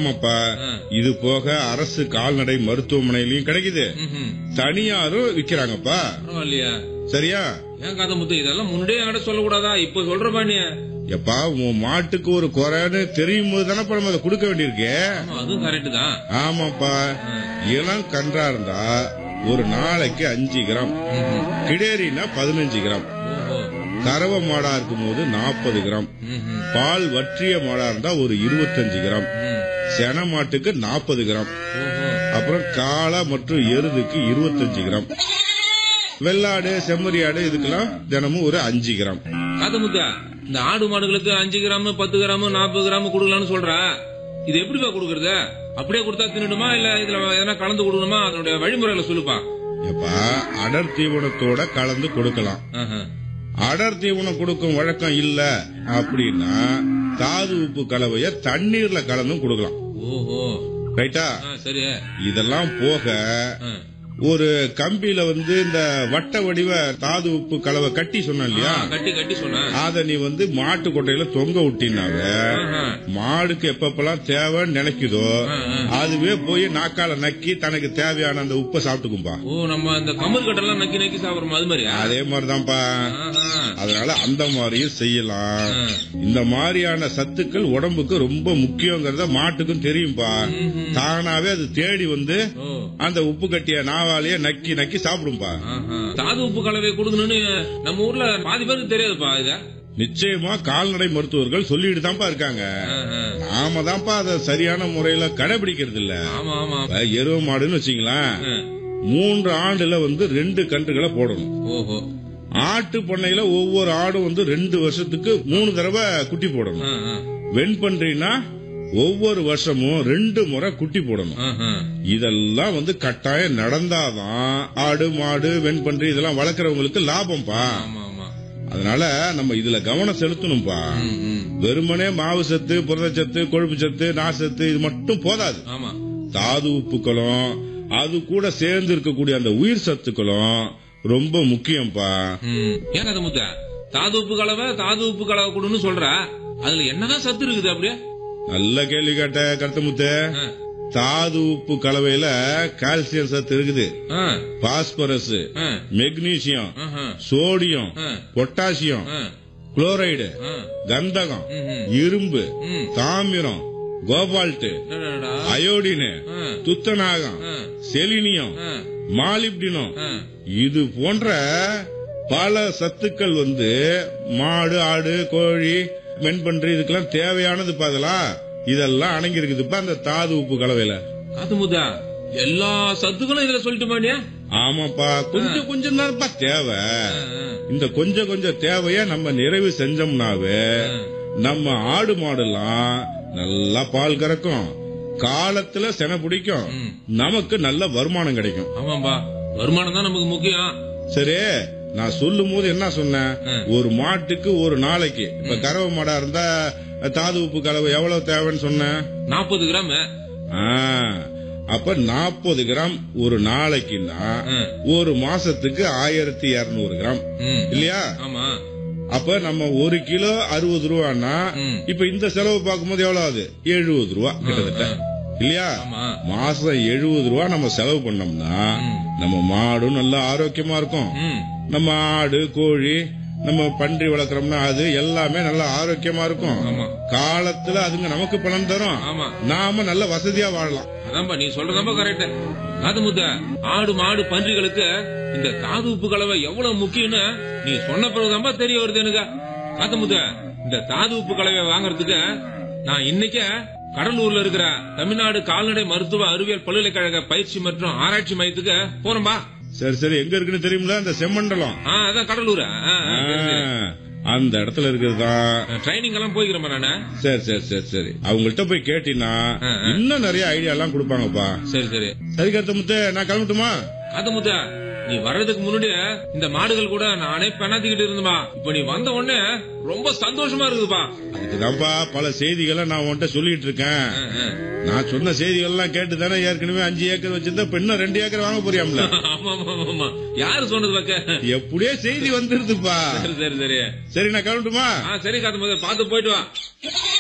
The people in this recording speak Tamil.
ஆமாப்பா ஆ. இது போக அரசு கால்நடை மருத்துவமனையிலயும் கிடைக்குது ம்ஹும். தனியாரும் விக்கிறாங்கப்பா பரவாயில்லையா சரியா ஏன் காத முத்து இதெல்லாம் முன்னாடியே என்கிட்ட சொல்லக்கூடாதா இப்ப சொல்றப்பா நீ எப்பா உன் மாட்டுக்கு ஒரு குறைன்னு தெரியும் போது தானே நம்ம அதை கொடுக்க வேண்டியிருக்கு ஆமா, அதுவும் கரெக்ட் தான் ஆமாப்பா இளம் கன்றா இருந்தா ஒரு நாளைக்கு அஞ்சு கிராம் ம்ஹும். கிடேரினா பதினஞ்சு கிராம் ஓஹோ கறவ மாடா இருக்கும்போது நாற்பது கிராம் ம்ஹும். பால் வற்றிய மாடா இருந்தா ஒரு இருபத்தஞ்சு கிராம் ம். சென மாட்டுக்கு நாற்பது கிராம் ஓஹோ அப்புறம் காளை மற்றும் எருதுக்கு இருபத்தஞ்சு கிராம் வெள்ளாடு செம்மறியாடு இதுக்கெல்லாம் தினமும் ஒரு அஞ்சு கிராம் காத முத்தா இந்த ஆடு மாடுகளுக்கு அஞ்சு கிராம் பத்து கிராம் நாற்பது கிராம் கொடுக்கலாம்னு சொல்ற இது எப்படிப்பா கொடுக்கறது அப்படியே கொடுத்தா தின்னுடுமா இல்ல இதுல எதனா கலந்து கொடுக்கணுமா அதனுடைய வழிமுறைகளை சொல்லுப்பா எப்பா அடர் தீவனத்தோட கலந்து கொடுக்கலாம் ஆஹா. அடர் தீவனம் கொடுக்கும் வழக்கம் இல்ல அப்படின்னா தாது உப்பு கலவைய தண்ணீர்ல கலந்தும் கொடுக்கலாம் ஓஹோ ரைட்டா ஆ, சரி இதெல்லாம் போக ஆ. ஒரு கம்பியில வந்து இந்த வட்ட வடிவ தாது உப்பு கலவை கட்டி சொன்ன இல்லையா ஆ, கட்டி கட்டி சொன்னேன் அத நீ வந்து மாட்டு கொட்டையில தொங்க விட்டினாவ ஆஹா. மாடுக்கு எப்பப்பெல்லாம் தேவைன்னு நினைக்குதோ ஆ, ஆ. அதுவே போய் நாக்கால நக்கி தனக்கு தேவையான அந்த உப்பை சாப்பிட்டுக்கும்பா ஓ நம்ம இந்த கமல் கட்டெல்லாம் நக்கி நக்கி சாப்பிடுறோம் அது மாதிரியா அதே மாதிரிதான்ப்பா ஆஹா. அதனால அந்த மாதிரியும் செய்யலாம் ஆ. இந்த மாதிரியான சத்துக்கள் உடம்புக்கு ரொம்ப முக்கியங்கிறத மாட்டுக்கும் தெரியும்பா ம்ஹும். தானாவே அது தேடி வந்து ஓ அந்த உப்பு கட்டிய நாவாலேயே நக்கி நக்கி சாப்பிடும்பா ஆஹா. தாது உப்பு கலவை கொடுக்கணும்னு நம்ம ஊர்ல பாதி பேருக்கு தெரியாதுப்பா இத நிச்சயமா கால்நடை மருத்துவர்கள் சொல்லிட்டு தான்ப்பா இருக்காங்க ஆஹா. நாம தான்ப்பா அதை சரியான முறையில கடைபிடிக்கிறது இல்ல ஆமா ஆமா இப்ப எருவ மாடுன்னு வச்சுங்களேன் ஆ. மூன்று ஆண்டுல வந்து ரெண்டு கன்றுகளை போடணும் ஓஹோ ஆட்டு பண்ணையில ஒவ்வொரு ஆடும் வந்து ரெண்டு வருஷத்துக்கு மூணு தடவை குட்டி போடணும் ஆ, ஆ. வெண்பன்றினா ஒவ்வொரு வருஷமும் ரெண்டு முறை குட்டி போடணும் ஆஹா. இதெல்லாம் வந்து கட்டாயம் நடந்தாதான் ஆடு மாடு வெண்பன்றி இதெல்லாம் வளர்க்கறவங்களுக்கு லாபம்ப்பா ஆமா ஆமா அதனால நம்ம இதுல கவனம் செலுத்தணும்பா ம், ம். வெறுமனே மாவு சத்து புரதச்சத்து கொழுப்பு சத்து நார்சத்து இது மட்டும் போதாது ஆமா தாது உப்புக்களும் அது கூட சேர்ந்து இருக்கக்கூடிய அந்த உயிர் சத்துக்களும் ரொம்ப முக்கியம்ப்பா ம். ஏன் கதை முத்த தாது உப்பு கலவை தாது உப்பு கலவை கொடுன்னு சொல்ற அதுல என்னதான் சத்து இருக்குது அப்படியே நல்ல கேள்வி கேட்ட கருத்தமுத்து ஆ. தாது உப்பு கலவையில கால்சியம் சத்து இருக்குது ஆ. பாஸ்பரஸ் ஆ. மெக்னீசியம் ஆஹா. சோடியம் ஆ. பொட்டாசியம் ஆ. குளோரைடு ஆ. கந்தகம் ம்ஹும். இரும்பு ம். தாமிரம் கோபால்ட் அடடடா. அயோடினு ஆ. துத்தநாகம் ஆ. செலினியம் ஆ. மாலிப்டினம் ஆ. இது போன்ற பல சத்துக்கள் வந்து மாடு ஆடு கோழி மென்பன்றி இதுக்கெல்லாம் தேவையானது அதெல்லாம் இதெல்லாம் அடங்கி இருக்குதுப்பா அந்த தாது உப்பு கலவையில காது முத்தா எல்லா சத்துக்களும் இதுல சொல்லிட்டு மாட்டியா ஆமாப்பா கொஞ்சம் கொஞ்சம் தான்ப்பா தேவை இந்த கொஞ்சம் கொஞ்சம் தேவைய நம்ம நிறைவு செஞ்சோம்னாவே நம்ம ஆடு மாடுலாம் நல்லா பால் கறக்கும் காலத்துல செனை பிடிக்கும் ம். நமக்கு நல்ல வருமானம் கிடைக்கும் ஆமாம்பா வருமானம் தான் நமக்கு முக்கியம் சரி நான் சொல்லும் போது என்ன சொன்னேன் ம். ஒரு மாட்டுக்கு ஒரு நாளைக்கு இப்ப கறவை மாடா இருந்தா தாது உப்பு கலவை எவ்வளவு தேவைன்னு சொன்னேன் நாற்பது கிராம் ஆ, அப்ப நாற்பது கிராம் ஒரு நாளைக்குன்னா ம். ஒரு மாசத்துக்கு ஆயிரத்தி இருநூறு கிராம் ம். இல்லையா ஆமா அப்ப நம்ம ஒரு கிலோ அறுபது ரூபான்னா ம். இப்ப இந்த செலவு பார்க்கும்போது எவ்வளவு ஆகுது எழுபது ரூபா கிட்டத்தட்ட இல்லையா ஆமா மாசம் எழுபது ரூபா நம்ம செலவு பண்ணோம்னா ம். நம்ம மாடும் நல்லா ஆரோக்கியமா இருக்கும் ம். நம்ம ஆடு கோழி நம்ம பன்றி வளர்க்குறோம்னா அது எல்லாமே நல்லா ஆரோக்கியமா இருக்கும் ஆமா. காலத்துல அதுங்க நமக்கு பணம் தரும் ஆமா நாம நல்ல வசதியா வாழலாம் அதான்பா நீ சொல்றதாம்பா கரெக்ட் காது முத்த ஆடு மாடு பன்றிகளுக்கு இந்த தாது உப்பு கலவை எவ்வளவு முக்கியம்னு நீ சொன்ன பிறகுதான்பா தெரிய வருது எனக்கு காது முத்த இந்த தாது உப்பு கலவை வாங்குறதுக்கு நான் இன்னைக்கே கடலூர்ல இருக்கிற தமிழ்நாடு கால்நடை மருத்துவ அறிவியல் பல்கலைக்கழக பயிற்சி மற்றும் ஆராய்ச்சி மையத்துக்கு போறோம்பா சரி சரி எங்க இருக்குன்னு தெரியுமில அந்த செம்மண்டலம் ஆ அதான் கடலூர் ஆ, அந்த இடத்துல இருக்குதுதான் ட்ரைனிங் எல்லாம் போய்க்கிறேன் நானு சரி சரி சரி சரி அவங்கள்ட்ட போய் கேட்டீங்கன்னா ஆ, ஆ. இன்னும் நிறைய ஐடியா எல்லாம் கொடுப்பாங்கப்பா சரி சரி சரி கருத்த முத்து நான் கிளம்பட்டுமா காது முத்த நீ வர்றதுக்கு முன்னாடி இந்த மாடுகள் கூட நானே பெணாத்திக்கிட்டு இருந்தமா இப்ப நீ வந்த உடனே ரொம்ப சந்தோஷமா இருக்குதுப்பா அதுக்குதான்ப்பா பல செய்திகளை நான் உன்கிட்ட சொல்லிட்டு இருக்கேன் ஆ, ஆ. நான் சொன்ன செய்திகள் எல்லாம் கேட்டு தானே ஏற்கனவே அஞ்சு ஏக்கர் வச்சிருந்தா இப்ப இன்னும் ரெண்டு ஏக்கர் வாங்க போறியாம்ல ஆமா ஆமா ஆமா, ஆமா யாரு சொன்னது பக்க எப்படியே செய்தி வந்துருதுப்பா சரி சரி சரி சரி நான் கிளம்பட்டுமா ஆ சரி காத்து முதல்ல பாத்து போயிட்டு வா